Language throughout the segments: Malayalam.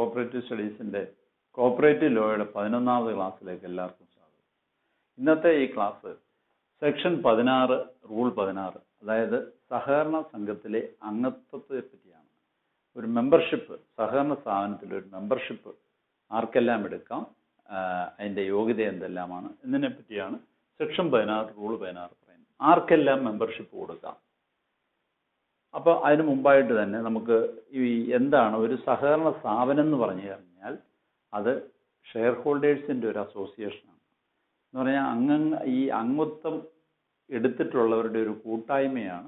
കോപ്പറേറ്റീവ് സ്റ്റഡീസിന്റെ കോപ്പറേറ്റീവ് ലോയുടെ പതിനൊന്നാമത് ക്ലാസ്സിലേക്ക് എല്ലാവർക്കും സ്വാഗതം ഇന്നത്തെ ഈ ക്ലാസ് സെക്ഷൻ പതിനാറ് റൂൾ പതിനാറ് അതായത് സഹകരണ സംഘത്തിലെ അംഗത്വത്തെ പറ്റിയാണ് ഒരു മെമ്പർഷിപ്പ് സഹകരണ സ്ഥാപനത്തിൽ ഒരു മെമ്പർഷിപ്പ് ആർക്കെല്ലാം എടുക്കാം ആഹ് അതിന്റെ യോഗ്യത എന്തെല്ലാമാണ് എന്നതിനെ പറ്റിയാണ് സെക്ഷൻ പതിനാറ് റൂൾ പതിനാറ് പറയുന്നത് ആർക്കെല്ലാം മെമ്പർഷിപ്പ് കൊടുക്കാം അപ്പൊ അതിന് മുമ്പായിട്ട് തന്നെ നമുക്ക് ഈ എന്താണ് ഒരു സഹകരണ സ്ഥാപനം എന്ന് പറഞ്ഞു കഴിഞ്ഞാൽ അത് ഷെയർ ഹോൾഡേഴ്സിന്റെ ഒരു അസോസിയേഷനാണ് എന്ന് പറഞ്ഞാൽ അംഗ ഈ അംഗത്വം എടുത്തിട്ടുള്ളവരുടെ ഒരു കൂട്ടായ്മയാണ്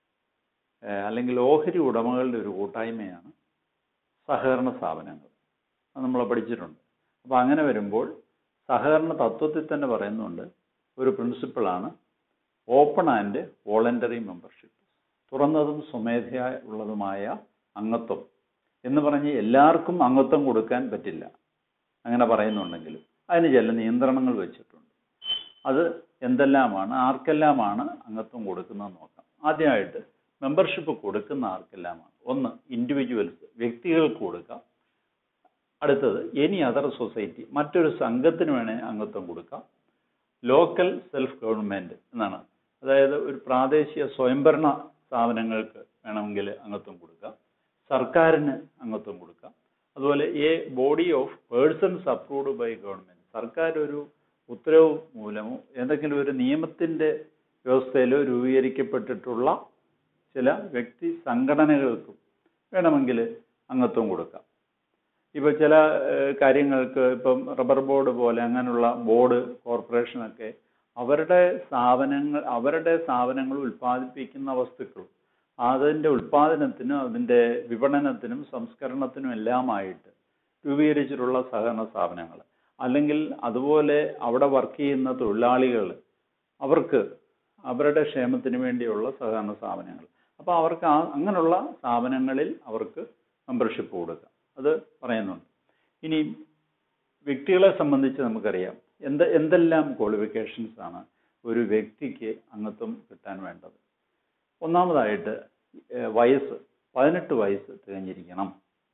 ഏഹ് അല്ലെങ്കിൽ ഓഹരി ഉടമകളുടെ ഒരു കൂട്ടായ്മയാണ് സഹകരണ സ്ഥാപനങ്ങൾ അത് നമ്മൾ പഠിച്ചിട്ടുണ്ട് അപ്പോൾ അങ്ങനെ വരുമ്പോൾ സഹകരണ തത്വത്തിൽ തന്നെ പറയുന്നുണ്ട് ഒരു പ്രിൻസിപ്പിളാണ് ഓപ്പൺ ആൻഡ് വോളണ്ടറി മെമ്പർഷിപ്പ് തുറന്നതും സ്വമേധയാ ഉള്ളതുമായ അംഗത്വം എന്ന് പറഞ്ഞ് എല്ലാവർക്കും അംഗത്വം കൊടുക്കാൻ പറ്റില്ല അങ്ങനെ പറയുന്നുണ്ടെങ്കിലും അതിന് ചില നിയന്ത്രണങ്ങൾ വെച്ചിട്ടുണ്ട് അത് എന്തെല്ലാമാണ് ആർക്കെല്ലാമാണ് അംഗത്വം കൊടുക്കുന്നതെന്ന് നോക്കാം ആദ്യമായിട്ട് മെമ്പർഷിപ്പ് കൊടുക്കുന്ന ആർക്കെല്ലാമാണ് ഒന്ന് ഇൻഡിവിജ്വൽസ് വ്യക്തികൾക്ക് കൊടുക്കാം അടുത്തത് എനി അതർ സൊസൈറ്റി മറ്റൊരു സംഘത്തിന് വേണേൽ അംഗത്വം കൊടുക്കാം ലോക്കൽ സെൽഫ് ഗവൺമെന്റ് എന്നാണ് അതായത് ഒരു പ്രാദേശിക സ്വയംഭരണ സ്ഥാപനങ്ങൾക്ക് വേണമെങ്കിൽ അംഗത്വം കൊടുക്കാം സർക്കാരിന് അംഗത്വം കൊടുക്കാം അതുപോലെ a body of persons approved by government സർക്കാർ ഒരു ഉത്തരവ് മൂലമോ എന്തെങ്കിലും ഒരു നിയമത്തിന്റെ വ്യവസ്ഥയിലോ രൂപീകരിക്കപ്പെട്ടിട്ടുള്ള ചില വ്യക്തി സംഘടനകൾക്കും വേണമെങ്കിൽ അംഗത്വം കൊടുക്കാം ഇപ്പൊ ചില ഏഹ്, കാര്യങ്ങൾക്ക് ഇപ്പം റബ്ബർ ബോർഡ് പോലെ അങ്ങനെയുള്ള ബോർഡ് കോർപ്പറേഷനൊക്കെ അവരുടെ സ്ഥാപനങ്ങൾ അവരുടെ സ്ഥാപനങ്ങൾ ഉൽപ്പാദിപ്പിക്കുന്ന വസ്തുക്കൾ അതിന്റെ ഉൽപാദനത്തിനും അതിന്റെ വിപണനത്തിനും സംസ്കരണത്തിനും എല്ലാമായിട്ട് രൂപീകരിച്ചിട്ടുള്ള സഹകരണ സ്ഥാപനങ്ങൾ അല്ലെങ്കിൽ അതുപോലെ അവിടെ വർക്ക് ചെയ്യുന്ന തൊഴിലാളികൾ അവർക്ക് അവരുടെ ക്ഷേമത്തിന് വേണ്ടിയുള്ള സഹകരണ സ്ഥാപനങ്ങൾ അപ്പോൾ അവർക്ക് ആ അങ്ങനെയുള്ള സ്ഥാപനങ്ങളിൽ അവർക്ക് മെമ്പർഷിപ്പ് കൊടുക്കാം അത് പറയുന്നുണ്ട് ഇനി വ്യക്തികളെ സംബന്ധിച്ച് നമുക്കറിയാം എന്ത് എന്തെല്ലാം ക്വാളിഫിക്കേഷൻസ് ആണ് ഒരു വ്യക്തിക്ക് അംഗത്വം കിട്ടാൻ വേണ്ടത് ഒന്നാമതായിട്ട് ഏഹ്, വയസ്സ് പതിനെട്ട് വയസ്സ് തികഞ്ഞിരിക്കണം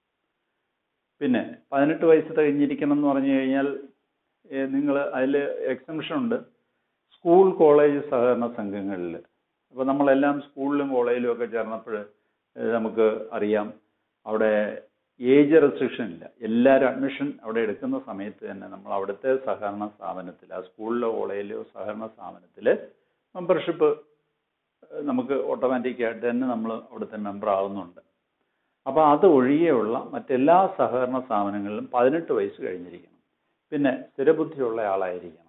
പിന്നെ പതിനെട്ട് വയസ്സ് തികഞ്ഞിരിക്കണം എന്ന് പറഞ്ഞു കഴിഞ്ഞാൽ നിങ്ങൾ അതിൽ എക്സംഷൻ ഉണ്ട് സ്കൂൾ കോളേജ് സഹകരണ സംഘങ്ങളിൽ അപ്പോൾ നമ്മളെല്ലാം സ്കൂളിലും കോളേജിലും ഒക്കെ ചേർന്നപ്പോൾ നമുക്ക് അറിയാം അവിടെ ഏജ് റെസ്ട്രിക്ഷൻ ഇല്ല എല്ലാവരും അഡ്മിഷൻ അവിടെ എടുക്കുന്ന സമയത്ത് തന്നെ നമ്മൾ അവിടുത്തെ സഹകരണ സ്ഥാപനത്തിൽ ആ സ്കൂളിലോ കോളേജിലോ സഹകരണ സ്ഥാപനത്തിൽ മെമ്പർഷിപ്പ് നമുക്ക് ഓട്ടോമാറ്റിക്കായിട്ട് തന്നെ നമ്മൾ അവിടുത്തെ മെമ്പർ ആവുന്നുണ്ട് അപ്പോൾ അത് ഒഴികെയുള്ള മറ്റെല്ലാ സഹകരണ സ്ഥാപനങ്ങളിലും പതിനെട്ട് വയസ്സ് കഴിഞ്ഞിരിക്കണം പിന്നെ സ്ഥിരബുദ്ധിയുള്ള ആളായിരിക്കണം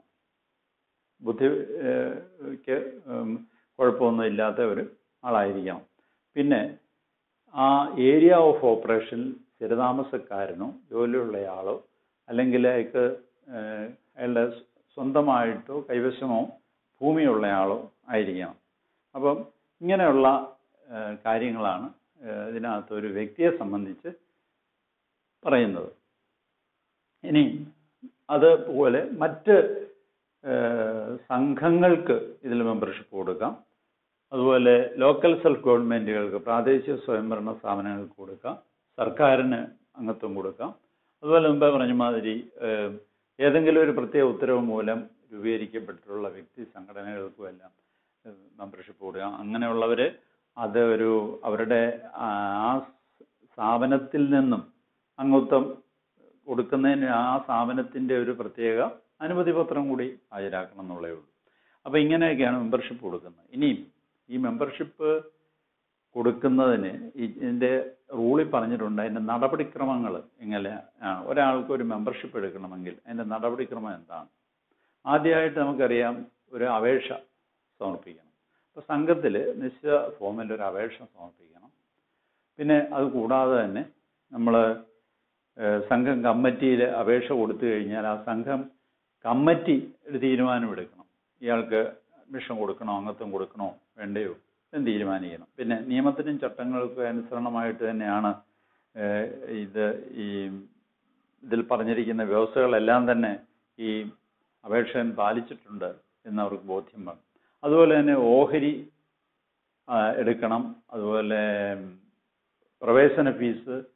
ബുദ്ധിക്ക് കുഴപ്പമൊന്നും ഇല്ലാത്ത ഒരു ആളായിരിക്കണം പിന്നെ ആ ഏരിയ ഓഫ് ഓപ്പറേഷൻ സ്ഥിരതാമസക്കാരനോ ജോലിയുള്ളയാളോ അല്ലെങ്കിൽ അയാൾക്ക് ഏഹ്, അയാളുടെ സ്വന്തമായിട്ടോ കൈവശമോ ഭൂമിയുള്ളയാളോ ആയിരിക്കണം അപ്പം ഇങ്ങനെയുള്ള ഏഹ്, കാര്യങ്ങളാണ് ഏഹ്, ഇതിനകത്ത് ഒരു വ്യക്തിയെ സംബന്ധിച്ച് പറയുന്നത് ഇനി അതുപോലെ മറ്റ് ഏഹ്, സംഘങ്ങൾക്ക് ഇതിൽ മെമ്പർഷിപ്പ് കൊടുക്കാം അതുപോലെ ലോക്കൽ സെൽഫ് ഗവൺമെന്റുകൾക്ക് പ്രാദേശിക സ്വയംഭരണ സ്ഥാപനങ്ങൾക്ക് കൊടുക്കാം സർക്കാരിന് അംഗത്വം കൊടുക്കാം അതുപോലെ മുമ്പേ പറഞ്ഞ മാതിരി ഏഹ്, ഏതെങ്കിലും ഒരു പ്രത്യേക ഉത്തരവ് മൂലം രൂപീകരിക്കപ്പെട്ടിട്ടുള്ള വ്യക്തി സംഘടനകൾക്കും എല്ലാം മെമ്പർഷിപ്പ് കൊടുക്കാം അങ്ങനെയുള്ളവര് അത് ഒരു അവരുടെ ആ ആ സ്ഥാപനത്തിൽ നിന്നും അംഗത്വം കൊടുക്കുന്നതിന് ആ സ്ഥാപനത്തിന്റെ ഒരു പ്രത്യേക അനുമതി പത്രം കൂടി ഹാജരാക്കണം എന്നുള്ളേ ഉള്ളൂ അപ്പൊ ഇങ്ങനെയൊക്കെയാണ് മെമ്പർഷിപ്പ് കൊടുക്കുന്നത് ഇനിയും ഈ മെമ്പർഷിപ്പ് കൊടുക്കുന്നതിന് ഈ ഇതിന്റെ റൂളിൽ പറഞ്ഞിട്ടുണ്ട് അതിന്റെ നടപടിക്രമങ്ങൾ എങ്ങനെ ആണ് ഒരാൾക്ക് ഒരു മെമ്പർഷിപ്പ് എടുക്കണമെങ്കിൽ അതിന്റെ നടപടിക്രമം എന്താണ് ആദ്യമായിട്ട് നമുക്കറിയാം ഒരു അപേക്ഷ സമർപ്പിക്കണം അപ്പൊ സംഘത്തിൽ നിശ്ചിത ഫോമിൽ ഒരു അപേക്ഷ സമർപ്പിക്കണം പിന്നെ അത് കൂടാതെ തന്നെ നമ്മൾ സംഘം കമ്മിറ്റിയിൽ അപേക്ഷ കൊടുത്തു കഴിഞ്ഞാൽ ആ സംഘം കമ്മിറ്റി ഒരു തീരുമാനമെടുക്കണം ഇയാൾക്ക് അഡ്മിഷൻ കൊടുക്കണോ അംഗത്വം കൊടുക്കണോ വേണ്ടയോ എന്ന് തീരുമാനിക്കണം പിന്നെ നിയമത്തിനും ചട്ടങ്ങൾക്കും അനുസരണമായിട്ട് തന്നെയാണ് ഏഹ്, ഇത് ഈ ഇതിൽ പറഞ്ഞിരിക്കുന്ന വ്യവസ്ഥകളെല്ലാം തന്നെ ഈ അപേക്ഷകൻ പാലിച്ചിട്ടുണ്ട് എന്ന് അവർക്ക് ബോധ്യം വേണം അതുപോലെ തന്നെ ഓഹരി ആ, എടുക്കണം അതുപോലെ ഉം, പ്രവേശന ഫീസ്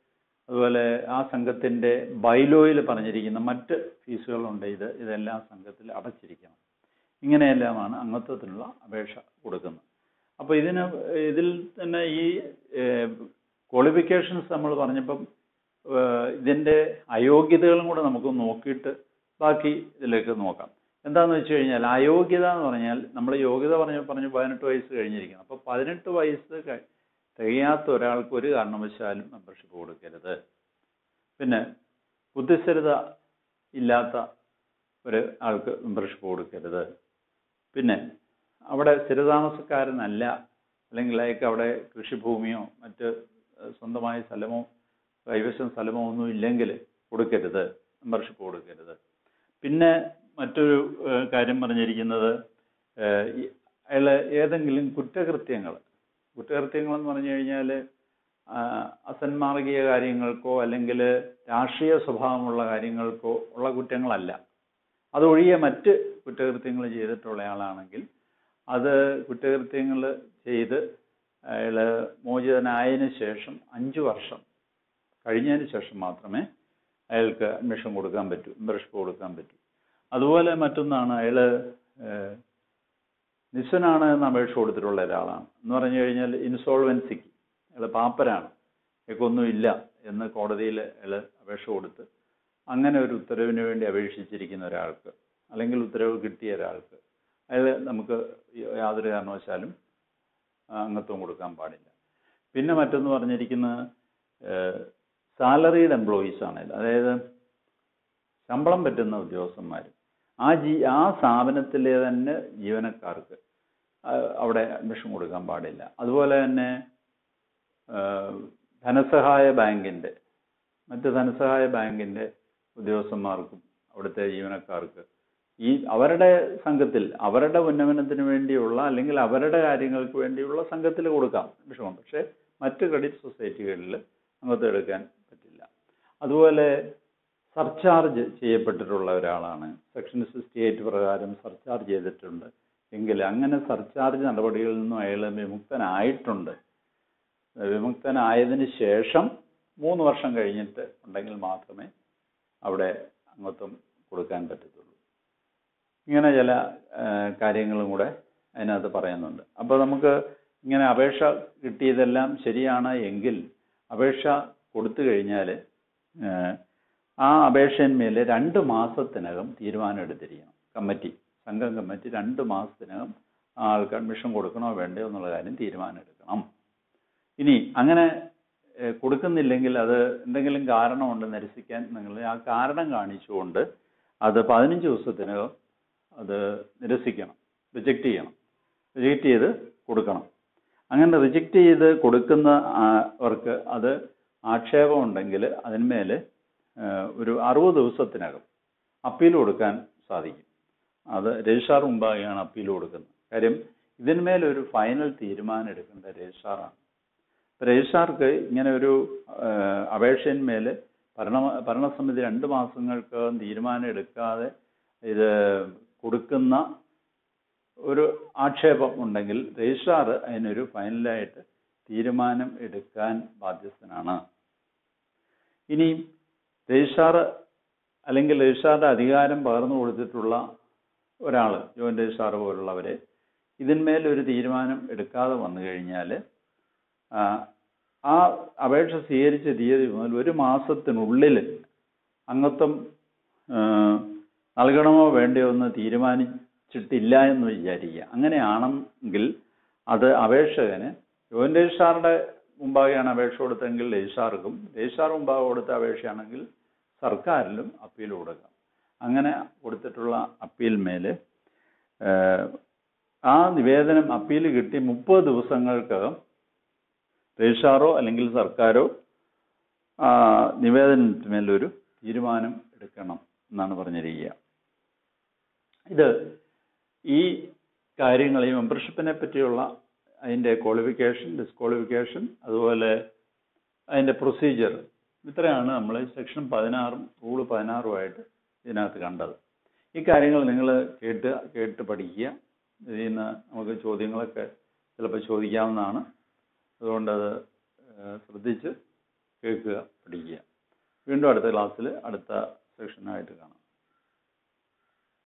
അതുപോലെ ആ സംഘത്തിന്റെ ബൈലോയിൽ പറഞ്ഞിരിക്കുന്ന മറ്റ് ഫീസുകളുണ്ട് ഇത് ഇതെല്ലാം സംഘത്തിൽ അടച്ചിരിക്കണം ഇങ്ങനെയെല്ലാമാണ് അംഗത്വത്തിനുള്ള അപേക്ഷ കൊടുക്കുന്നത് അപ്പോൾ ഇതിന് ഇതിൽ തന്നെ ഈ ക്വാളിഫിക്കേഷൻസ് നമ്മൾ പറഞ്ഞപ്പം ഏഹ് ഇതിന്റെ അയോഗ്യതകളും കൂടെ നമുക്ക് നോക്കിയിട്ട് ബാക്കി ഇതിലേക്ക് നോക്കാം എന്താന്ന് വെച്ച് കഴിഞ്ഞാൽ അയോഗ്യത എന്ന് പറഞ്ഞാൽ നമ്മൾ യോഗ്യത പറഞ്ഞ പറഞ്ഞു പതിനെട്ട് വയസ്സ് കഴിഞ്ഞിരിക്കണം അപ്പോൾ പതിനെട്ട് വയസ്സ് കഴി- തികയാത്ത ഒരാൾക്ക് ഒരു കാരണവശാലും മെമ്പർഷിപ്പ് കൊടുക്കരുത് പിന്നെ ബുദ്ധിസ്ഥിരത ഇല്ലാത്ത ഒരു ആൾക്ക് മെമ്പർഷിപ്പ് കൊടുക്കരുത് പിന്നെ അവിടെ സ്ഥിരതാമസക്കാരനല്ല അല്ലെങ്കിൽ അയാൾക്ക് അവിടെ കൃഷിഭൂമിയോ മറ്റ് ഏഹ് സ്വന്തമായ സ്ഥലമോ കൈവശം സ്ഥലമോ ഒന്നും ഇല്ലെങ്കിൽ കൊടുക്കരുത് മെമ്പർഷിപ്പ് കൊടുക്കരുത് പിന്നെ മറ്റൊരു ഏഹ് കാര്യം പറഞ്ഞിരിക്കുന്നത് ഏഹ് ഈ അയാൾ ഏതെങ്കിലും കുറ്റകൃത്യങ്ങൾ കുറ്റകൃത്യങ്ങൾ എന്ന് പറഞ്ഞു കഴിഞ്ഞാൽ അസന്മാർഗീയ കാര്യങ്ങൾക്കോ അല്ലെങ്കിൽ രാഷ്ട്രീയ സ്വഭാവമുള്ള കാര്യങ്ങൾക്കോ ഉള്ള കുറ്റങ്ങളല്ല അതൊഴികെ മറ്റ് കുറ്റകൃത്യങ്ങൾ ചെയ്തിട്ടുള്ള ആളാണെങ്കിൽ അത് കുറ്റകൃത്യങ്ങൾ ചെയ്ത് അയാൾ മോചിതനായതിനു ശേഷം അഞ്ച് വർഷം കഴിഞ്ഞതിന് ശേഷം മാത്രമേ അയാൾക്ക് അഡ്മിഷൻ കൊടുക്കാൻ പറ്റൂ മെമ്പർഷിപ്പ് കൊടുക്കാൻ പറ്റൂ അതുപോലെ മറ്റൊന്നാണ് അയാൾ നിസ്വനാണ് എന്ന് അപേക്ഷ കൊടുത്തിട്ടുള്ള ഒരാളാണ് എന്ന് പറഞ്ഞു കഴിഞ്ഞാൽ ഇൻസോൾവൻസിക്ക് അയാൾ പാപ്പരാണ് അയാൾക്കൊന്നും ഇല്ല എന്ന് കോടതിയിൽ അയാൾ അപേക്ഷ കൊടുത്ത് അങ്ങനെ ഒരു ഉത്തരവിന് വേണ്ടി അപേക്ഷിച്ചിരിക്കുന്ന ഒരാൾക്ക് അല്ലെങ്കിൽ ഉത്തരവ് കിട്ടിയ ഒരാൾക്ക് അയാൾ നമുക്ക് യാതൊരു കാരണവശാലും ആ, അംഗത്വം കൊടുക്കാൻ പാടില്ല പിന്നെ മറ്റൊന്ന് പറഞ്ഞിരിക്കുന്നത് സാലറീഡ് എംപ്ലോയീസ് ആണ് അതായത് ശമ്പളം പറ്റുന്ന ഉദ്യോഗസ്ഥന്മാർ ആ ജീ ആ സ്ഥാപനത്തിലെ തന്നെ ജീവനക്കാർക്ക് ആ, അവിടെ അഡ്മിഷൻ കൊടുക്കാൻ പാടില്ല അതുപോലെ തന്നെ ആ, ധനസഹായ ബാങ്കിൻ്റെ മറ്റ് ധനസഹായ ബാങ്കിൻ്റെ ഉദ്യോഗസ്ഥന്മാർക്കും അവിടുത്തെ ജീവനക്കാർക്ക് ഈ അവരുടെ സംഘത്തിൽ അവരുടെ ഉന്നമനത്തിന് വേണ്ടിയുള്ള അല്ലെങ്കിൽ അവരുടെ കാര്യങ്ങൾക്ക് വേണ്ടിയുള്ള സംഘത്തിൽ കൊടുക്കാം വിഷമം പക്ഷേ മറ്റ് ക്രെഡിറ്റ് സൊസൈറ്റികളിൽ അംഗത്വം എടുക്കാൻ പറ്റില്ല അതുപോലെ സർചാർജ് ചെയ്യപ്പെട്ടിട്ടുള്ള ഒരാളാണ് സെക്ഷൻ സിക്സ്റ്റി എയ്റ്റ് പ്രകാരം സർചാർജ് ചെയ്തിട്ടുണ്ട് എങ്കിൽ അങ്ങനെ സർചാർജ് നടപടികളിൽ നിന്നും അയാൾ വിമുക്തനായിട്ടുണ്ട് വിമുക്തനായതിന് ശേഷം മൂന്ന് വർഷം കഴിഞ്ഞിട്ട് ഉണ്ടെങ്കിൽ മാത്രമേ അവിടെ അംഗത്വം കൊടുക്കാൻ പറ്റത്തുള്ളൂ ഇങ്ങനെ ചില ആ, കാര്യങ്ങളും കൂടെ അതിനകത്ത് പറയുന്നുണ്ട് അപ്പോൾ നമുക്ക് ഇങ്ങനെ അപേക്ഷ കിട്ടിയതെല്ലാം ശരിയാണ് എങ്കിൽ അപേക്ഷ കൊടുത്തു കഴിഞ്ഞാൽ ആ അപേക്ഷന്മേൽ രണ്ട് മാസത്തിനകം തീരുമാനം എടുത്തിരിക്കണം കമ്മിറ്റി സംഘം കമ്മിറ്റി രണ്ട് മാസത്തിനകം ആ ആൾക്ക് അഡ്മിഷൻ കൊടുക്കണോ വേണ്ടയോ എന്നുള്ള കാര്യം തീരുമാനം എടുക്കണം ഇനി അങ്ങനെ ഏഹ്, കൊടുക്കുന്നില്ലെങ്കിൽ അത് എന്തെങ്കിലും കാരണമുണ്ട് നിരസിക്കാൻ നിങ്ങൾ ആ കാരണം കാണിച്ചുകൊണ്ട് അത് പതിനഞ്ച് ദിവസത്തിനകം അത് നിരസിക്കണം റിജക്റ്റ് ചെയ്യണം റിജക്റ്റ് ചെയ്ത് കൊടുക്കണം അങ്ങനെ റിജക്റ്റ് ചെയ്ത് കൊടുക്കുന്ന അവർക്ക് അത് ആക്ഷേപം ഉണ്ടെങ്കിൽ അതിന്മേൽ ഏഹ്, ഒരു അറുപത് ദിവസത്തിനകം അപ്പീൽ കൊടുക്കാൻ സാധിക്കും അത് രജിസ്ട്രാർ മുമ്പാകെയാണ് അപ്പീൽ കൊടുക്കുന്നത് കാര്യം ഇതിന്മേൽ ഒരു ഫൈനൽ തീരുമാനം എടുക്കേണ്ട രജിസ്ട്രാറാണ് ഇപ്പൊ രജിസ്ട്രാർക്ക് ഇങ്ങനെ ഒരു ഏഹ്, അപേക്ഷയിന്മേൽ ഭരണ ഭരണസമിതി രണ്ട് മാസങ്ങൾക്കകം തീരുമാനം എടുക്കാതെ ഇത് കൊടുക്കുന്ന ഒരു ആക്ഷേപം ഉണ്ടെങ്കിൽ രജിസ്ട്രാർ അതിനൊരു ഫൈനലായിട്ട് തീരുമാനം എടുക്കാൻ ബാധ്യസ്ഥനാണ് ഇനി രജിസ്ട്രാർ അല്ലെങ്കിൽ രജിസ്ട്രാറുടെ അധികാരം പകർന്നു കൊടുത്തിട്ടുള്ള ഒരാൾ ജോയിന്റ് രജിസ്ട്രാർ പോലുള്ളവരെ ഇതിന്മേൽ ഒരു തീരുമാനം എടുക്കാതെ വന്നു കഴിഞ്ഞാൽ ആ അപേക്ഷ സ്വീകരിച്ച തീയതി മുതൽ ഒരു മാസത്തിനുള്ളിൽ അംഗത്വം ആ, നൽകണമോ വേണ്ടയോ എന്ന് തീരുമാനിച്ചിട്ടില്ല എന്ന് വിചാരിക്കുക അങ്ങനെയാണെങ്കിൽ അത് അപേക്ഷകന് ജോയിന്റ് രജിസ്ട്രാറുടെ മുമ്പാകെയാണ് അപേക്ഷ കൊടുത്തെങ്കിൽ രജിസ്ട്രാർക്കും രജിസ്ട്രാർ മുമ്പാകെ കൊടുത്ത അപേക്ഷയാണെങ്കിൽ സർക്കാരിലും അപ്പീൽ കൊടുക്കാം അങ്ങനെ കൊടുത്തിട്ടുള്ള അപ്പീൽ മേല് ഏഹ്, ആ നിവേദനം അപ്പീൽ കിട്ടി മുപ്പത് ദിവസങ്ങൾക്കകം രജിസ്ട്രാറോ അല്ലെങ്കിൽ സർക്കാരോ ആ നിവേദനത്തിന്മേലൊരു തീരുമാനം എടുക്കണം എന്നാണ് പറഞ്ഞിരിക്കുക ഇത് ഈ കാര്യങ്ങൾ ഈ മെമ്പർഷിപ്പിനെ പറ്റിയുള്ള അതിൻ്റെ ക്വാളിഫിക്കേഷൻ ഡിസ്ക്വാളിഫിക്കേഷൻ അതുപോലെ അതിൻ്റെ പ്രൊസീജിയർ ഇത്രയാണ് നമ്മൾ സെക്ഷൻ പതിനാറും റൂള് പതിനാറുമായിട്ട് ഇതിനകത്ത് കണ്ടത് ഈ കാര്യങ്ങൾ നിങ്ങൾ കേട്ട് കേട്ട് പഠിക്കുക ഇതിൽ നിന്ന് നമുക്ക് ചോദ്യങ്ങളൊക്കെ ചിലപ്പോൾ ചോദിക്കാവുന്നതാണ് അതുകൊണ്ട് അത് ഏഹ് ശ്രദ്ധിച്ച് കേൾക്കുക പഠിക്കുക വീണ്ടും അടുത്ത ക്ലാസ്സിൽ അടുത്ത സെഷനായിട്ട് കാണാം